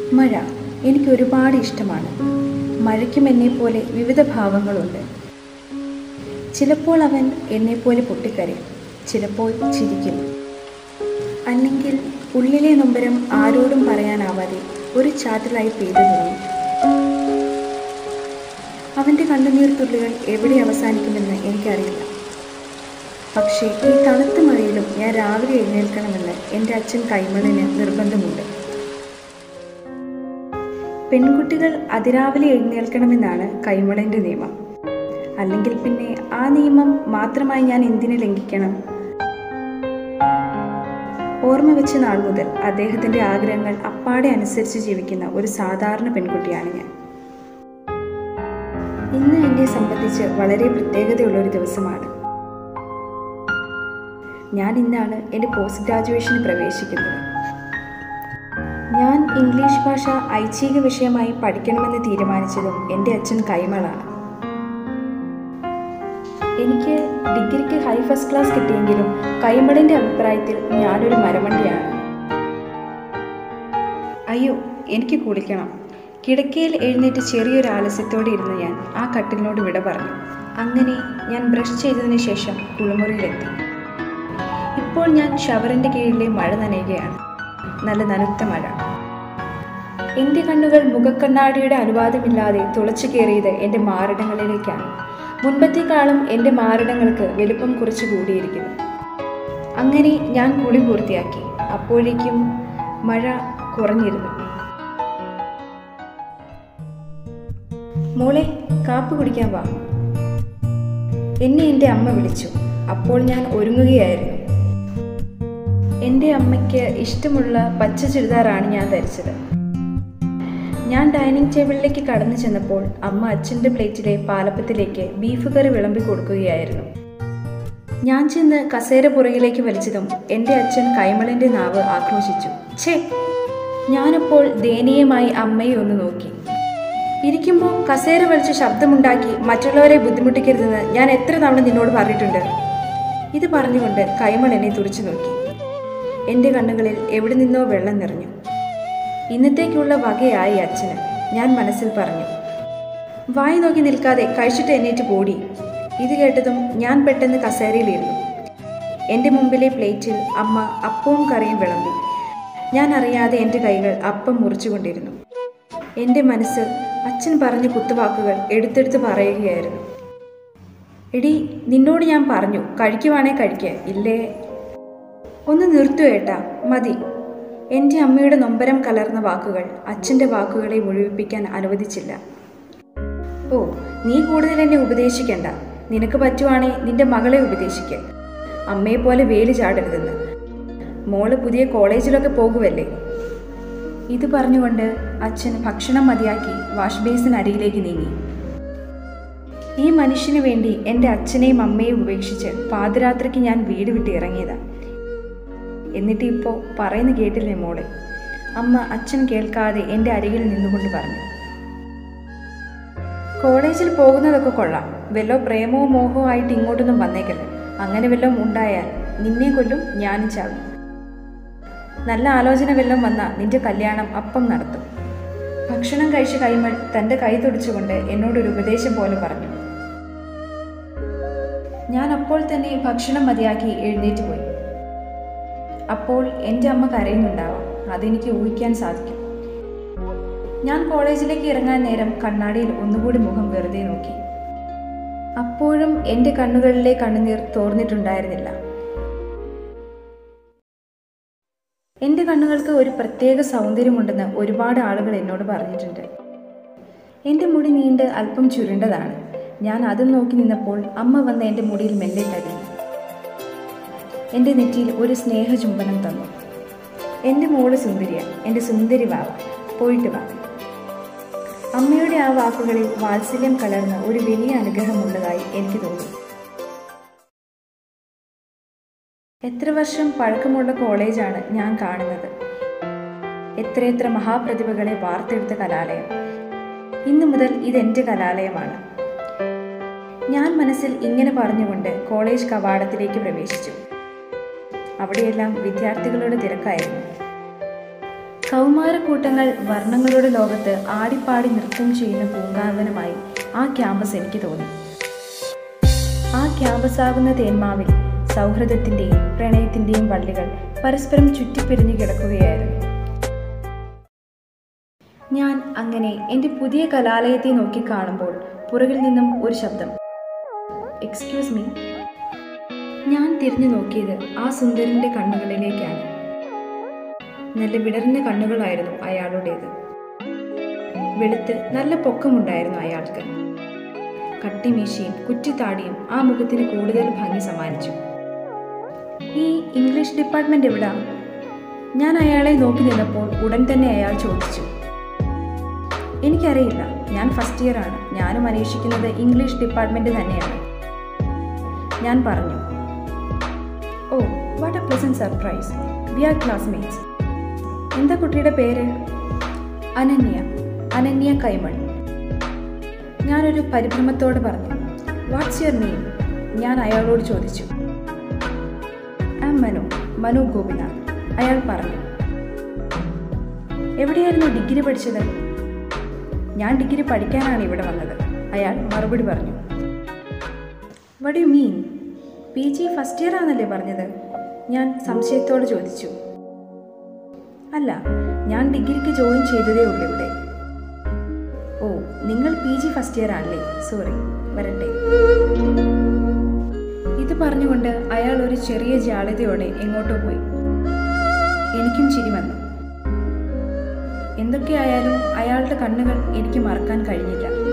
മഴ എനിക്ക് ഒരുപാട് ഇഷ്ടമാണ് മഴയ്ക്കും എന്നെപ്പോലെ വിവിധ ഭാവങ്ങളുണ്ട് ചിലപ്പോൾ അവൻ എന്നെപ്പോലെ പൊട്ടിക്കരയും ചിലപ്പോൾ ചിരിക്കും അല്ലെങ്കിൽ ഉള്ളിലെ നൊമ്പരം ആരോടും പറയാനാവാതെ ഒരു ചാറ്റലായി പെയ്തു തുടങ്ങും അവൻ്റെ കണ്ണുനീർ തുള്ളികൾ എവിടെ അവസാനിക്കുമെന്ന് എനിക്കറിയില്ല പക്ഷേ ഈ തണുത്ത മഴയിലും ഞാൻ രാവിലെ എഴുന്നേൽക്കണമെന്ന് എൻ്റെ അച്ഛൻ കൈമളിന് നിർബന്ധമുണ്ട് പെൺകുട്ടികൾ അതിരാവിലെ എഴുന്നേൽക്കണമെന്നാണ് കൈമളിൻ്റെ നിയമം അല്ലെങ്കിൽ പിന്നെ ആ നിയമം മാത്രമായി ഞാൻ എന്തിനു ലംഘിക്കണം ഓർമ്മ വെച്ച നാൾ മുതൽ അദ്ദേഹത്തിൻ്റെ ആഗ്രഹങ്ങൾ അപ്പാടെ അനുസരിച്ച് ജീവിക്കുന്ന ഒരു സാധാരണ പെൺകുട്ടിയാണ് ഞാൻ ഇന്ന് എന്നെ സംബന്ധിച്ച് വളരെ പ്രത്യേകതയുള്ള ഒരു ദിവസമാണ് ഞാൻ ഇന്നാണ് എൻ്റെ പോസ്റ്റ് ഗ്രാജുവേഷന് പ്രവേശിക്കുന്നത് ഞാൻ ഇംഗ്ലീഷ് ഭാഷ ഐച്ഛിക വിഷയമായി പഠിക്കണമെന്ന് തീരുമാനിച്ചതും എൻ്റെ അച്ഛൻ കൈമളാണ് എനിക്ക് ഡിഗ്രിക്ക് ഹൈ ഫസ്റ്റ് ക്ലാസ് കിട്ടിയെങ്കിലും കൈമളിൻ്റെ അഭിപ്രായത്തിൽ ഞാനൊരു മരമണ്ടിയാണ് അയ്യോ എനിക്ക് കുളിക്കണം കിടക്കയിൽ എഴുന്നേറ്റ് ചെറിയൊരു ആലസ്യത്തോടെ ഇരുന്ന് ഞാൻ ആ കട്ടിലിനോട് വിട പറഞ്ഞു അങ്ങനെ ഞാൻ ബ്രഷ് ചെയ്തതിന് ശേഷം കുളിമുറിയിലെത്തി ഇപ്പോൾ ഞാൻ ഷവറിൻ്റെ കീഴിലെ മഴ നനയുകയാണ് നല്ല നനുത്ത മഴ എൻ്റെ കണ്ണുകൾ മുഖക്കണ്ണാടിയുടെ അനുവാദമില്ലാതെ തുളച്ചു കയറിയത് എൻ്റെ മാറിടങ്ങളിലേക്കാണ് മുൻപത്തേക്കാളും എൻ്റെ മാറിടങ്ങൾക്ക് വലുപ്പം കുറച്ച് കൂടിയിരിക്കുന്നു അങ്ങനെ ഞാൻ കുളി പൂർത്തിയാക്കി അപ്പോഴേക്കും മഴ കുറഞ്ഞിരുന്നു മോളെ കാപ്പ് കുടിക്കാൻ വാ എന്നെ എൻ്റെ അമ്മ വിളിച്ചു അപ്പോൾ ഞാൻ ഒരുങ്ങുകയായിരുന്നു എൻ്റെ അമ്മയ്ക്ക് ഇഷ്ടമുള്ള പച്ച ചുരിദാറാണ് ഞാൻ ധരിച്ചത് ഞാൻ ഡൈനിങ് ടേബിളിലേക്ക് കടന്നു ചെന്നപ്പോൾ അമ്മ അച്ഛൻ്റെ പ്ലേറ്റിലെ പാലപ്പത്തിലേക്ക് ബീഫ് കറി വിളമ്പി കൊടുക്കുകയായിരുന്നു ഞാൻ ചെന്ന് കസേര പുറകിലേക്ക് വലിച്ചതും എൻ്റെ അച്ഛൻ കൈമളിൻ്റെ നാവ് ആക്രോശിച്ചു ഛേ ഞാനപ്പോൾ ദയനീയമായി അമ്മയെ ഒന്ന് നോക്കി ഇരിക്കുമ്പോൾ കസേര വലിച്ച് ശബ്ദമുണ്ടാക്കി മറ്റുള്ളവരെ ബുദ്ധിമുട്ടിക്കരുതെന്ന് ഞാൻ എത്ര തവണ നിന്നോട് പറഞ്ഞിട്ടുണ്ട് ഇത് പറഞ്ഞുകൊണ്ട് കൈമൾ എന്നെ തുറച്ചു നോക്കി എൻ്റെ കണ്ണുകളിൽ എവിടെ നിന്നോ വെള്ളം നിറഞ്ഞു ഇന്നത്തേക്കുള്ള വകയായി അച്ഛന് ഞാൻ മനസ്സിൽ പറഞ്ഞു വായി നോക്കി നിൽക്കാതെ കഴിച്ചിട്ട് എന്നേറ്റ് പോടി ഇത് കേട്ടതും ഞാൻ പെട്ടെന്ന് കസേരയിലിരുന്നു എൻ്റെ മുമ്പിലെ പ്ലേറ്റിൽ അമ്മ അപ്പവും കറിയും വിളമ്പി ഞാൻ അറിയാതെ എൻ്റെ കൈകൾ അപ്പം മുറിച്ചുകൊണ്ടിരുന്നു എൻ്റെ മനസ്സ് അച്ഛൻ പറഞ്ഞ കുത്തുവാക്കുകൾ എടുത്തെടുത്ത് പറയുകയായിരുന്നു എടി നിന്നോട് ഞാൻ പറഞ്ഞു കഴിക്കുവാണേ കഴിക്കുക ഇല്ലേ ഒന്ന് നിർത്തു ഏട്ടാ മതി എൻ്റെ അമ്മയുടെ നൊമ്പരം കലർന്ന വാക്കുകൾ അച്ഛൻ്റെ വാക്കുകളെ മുഴുവിപ്പിക്കാൻ അനുവദിച്ചില്ല ഓ നീ കൂടുതൽ എന്നെ ഉപദേശിക്കണ്ട നിനക്ക് പറ്റുവാണേ നിന്റെ മകളെ ഉപദേശിക്ക അമ്മയെ പോലെ വേലി ചാടരുതെന്ന് മോള് പുതിയ കോളേജിലൊക്കെ പോകുമല്ലേ ഇത് പറഞ്ഞുകൊണ്ട് അച്ഛൻ ഭക്ഷണം മതിയാക്കി വാഷ് ബേസിന് അരികിലേക്ക് നീങ്ങി ഈ മനുഷ്യന് വേണ്ടി എൻ്റെ അച്ഛനെയും അമ്മയെയും ഉപേക്ഷിച്ച് പാതിരാത്രിക്ക് ഞാൻ വീട് വിട്ട് ഇറങ്ങിയതാണ് എന്നിട്ട് ഇപ്പോൾ പറയുന്ന കേട്ടില്ലേ മോളെ അമ്മ അച്ഛൻ കേൾക്കാതെ എൻ്റെ അരികിൽ നിന്നുകൊണ്ട് പറഞ്ഞു കോളേജിൽ പോകുന്നതൊക്കെ കൊള്ളാം വല്ലോ പ്രേമവും മോഹവും ആയിട്ട് ഇങ്ങോട്ടൊന്നും വന്നേക്കല്ല അങ്ങനെ വല്ലതും ഉണ്ടായാൽ നിന്നെ കൊല്ലും ഞാനും ചാകും നല്ല ആലോചന വല്ലതും വന്നാൽ നിന്റെ കല്യാണം അപ്പം നടത്തും ഭക്ഷണം കഴിച്ച കൈമൾ തൻ്റെ കൈ തുടിച്ചുകൊണ്ട് എന്നോടൊരു ഉപദേശം പോലെ പറഞ്ഞു ഞാൻ അപ്പോൾ തന്നെ ഭക്ഷണം മതിയാക്കി എഴുന്നേറ്റ് പോയി അപ്പോൾ എൻ്റെ അമ്മ കരയുന്നുണ്ടാവാം അതെനിക്ക് ഊഹിക്കാൻ സാധിക്കും ഞാൻ കോളേജിലേക്ക് ഇറങ്ങാൻ നേരം കണ്ണാടിയിൽ ഒന്നുകൂടി മുഖം വെറുതെ നോക്കി അപ്പോഴും എൻ്റെ കണ്ണുകളിലെ കണ്ണുനീർ തോർന്നിട്ടുണ്ടായിരുന്നില്ല എൻ്റെ കണ്ണുകൾക്ക് ഒരു പ്രത്യേക സൗന്ദര്യമുണ്ടെന്ന് ഒരുപാട് ആളുകൾ എന്നോട് പറഞ്ഞിട്ടുണ്ട് എൻ്റെ മുടി നീണ്ട് അല്പം ചുരുണ്ടതാണ് ഞാൻ അതും നോക്കി നിന്നപ്പോൾ അമ്മ വന്ന് എൻ്റെ മുടിയിൽ മെല്ലെ തടഞ്ഞു എൻ്റെ നെറ്റിയിൽ ഒരു സ്നേഹചുംബനം തന്നു എൻ്റെ മോള് സുന്ദരിയ എൻ്റെ സുന്ദരി വാവ പോയിട്ട് വാ അമ്മയുടെ ആ വാക്കുകളിൽ വാത്സല്യം കലർന്ന ഒരു വലിയ അനുഗ്രഹമുള്ളതായി എനിക്ക് തോന്നി എത്ര വർഷം പഴക്കമുള്ള കോളേജാണ് ഞാൻ കാണുന്നത് എത്രയെത്ര മഹാപ്രതിഭകളെ വാർത്തെടുത്ത കലാലയം ഇന്നു മുതൽ ഇതെൻ്റെ കലാലയമാണ് ഞാൻ മനസ്സിൽ ഇങ്ങനെ പറഞ്ഞുകൊണ്ട് കോളേജ് കവാടത്തിലേക്ക് പ്രവേശിച്ചു അവിടെയെല്ലാം വിദ്യാർത്ഥികളുടെ തിരക്കായിരുന്നു കൗമാരക്കൂട്ടങ്ങൾ വർണ്ണങ്ങളുടെ ലോകത്ത് ആടിപ്പാടി നൃത്തം ചെയ്യുന്ന പൂങ്കാവനമായി ആ ക്യാമ്പസ് എനിക്ക് തോന്നി ആ ക്യാമ്പസാകുന്ന തേന്മാവിൽ സൗഹൃദത്തിൻ്റെയും പ്രണയത്തിൻ്റെയും വള്ളികൾ പരസ്പരം ചുറ്റിപ്പിരിഞ്ഞു കിടക്കുകയായിരുന്നു ഞാൻ അങ്ങനെ എൻ്റെ പുതിയ കലാലയത്തെ നോക്കി കാണുമ്പോൾ പുറകിൽ നിന്നും ഒരു ശബ്ദം എക്സ്ക്യൂസ് മീ ഞാൻ തിരിഞ്ഞു നോക്കിയത് ആ സുന്ദരന്റെ കണ്ണുകളിലേക്കാണ് നല്ല വിടർന്ന കണ്ണുകളായിരുന്നു അയാളുടേത് വെളുത്ത് നല്ല പൊക്കമുണ്ടായിരുന്നു അയാൾക്ക് കട്ടിമീശയും കുറ്റിത്താടിയും ആ മുഖത്തിന് കൂടുതൽ ഭംഗി സമ്മാനിച്ചു ഈ ഇംഗ്ലീഷ് ഡിപ്പാർട്ട്മെന്റ് എവിടാ ഞാൻ അയാളെ നോക്കി നിന്നപ്പോൾ ഉടൻ തന്നെ അയാൾ ചോദിച്ചു എനിക്കറിയില്ല ഞാൻ ഫസ്റ്റ് ഇയർ ആണ് ഞാനും അന്വേഷിക്കുന്നത് ഇംഗ്ലീഷ് ഡിപ്പാർട്ട്മെന്റ് തന്നെയാണ് ഞാൻ പറഞ്ഞു oh what a pleasant surprise we are classmates എന്താ കുട്ടിയുടെ പേര് അനന്യ അനന്യ കൈമൺ ഞാനൊരു പരിഭ്രമത്തോട് പറഞ്ഞു വാട്ട്സ് യുവർ നെയിം ഞാൻ അയാളോട് ചോദിച്ചു ആം മനു മനു ഗോപിനാഥ് അയാൾ പറഞ്ഞു എവിടെയായിരുന്നു ഡിഗ്രി പഠിച്ചത് ഞാൻ ഡിഗ്രി പഠിക്കാനാണ് ഇവിടെ വന്നത് അയാൾ മറുപടി പറഞ്ഞു what you mean P G first year ആണല്ലേ പറഞ്ഞത് ഞാൻ സംശയത്തോടെ ചോദിച്ചു അല്ല ഞാൻ ഡിഗ്രിക്ക് ജോയിൻ ചെയ്തതേ ഉള്ളൂ ഇവിടെ ഓ നിങ്ങൾ പി ജി ഫസ്റ്റ് ഇയർ ആണല്ലേ സോറി വരട്ടെ ഇത് പറഞ്ഞുകൊണ്ട് അയാൾ ഒരു ചെറിയ ജാളിതയോടെ എങ്ങോട്ടോ പോയി എനിക്കും ചിരി വന്നു എന്തൊക്കെയായാലും അയാളുടെ കണ്ണുകൾ എനിക്ക് മറക്കാൻ കഴിഞ്ഞില്ല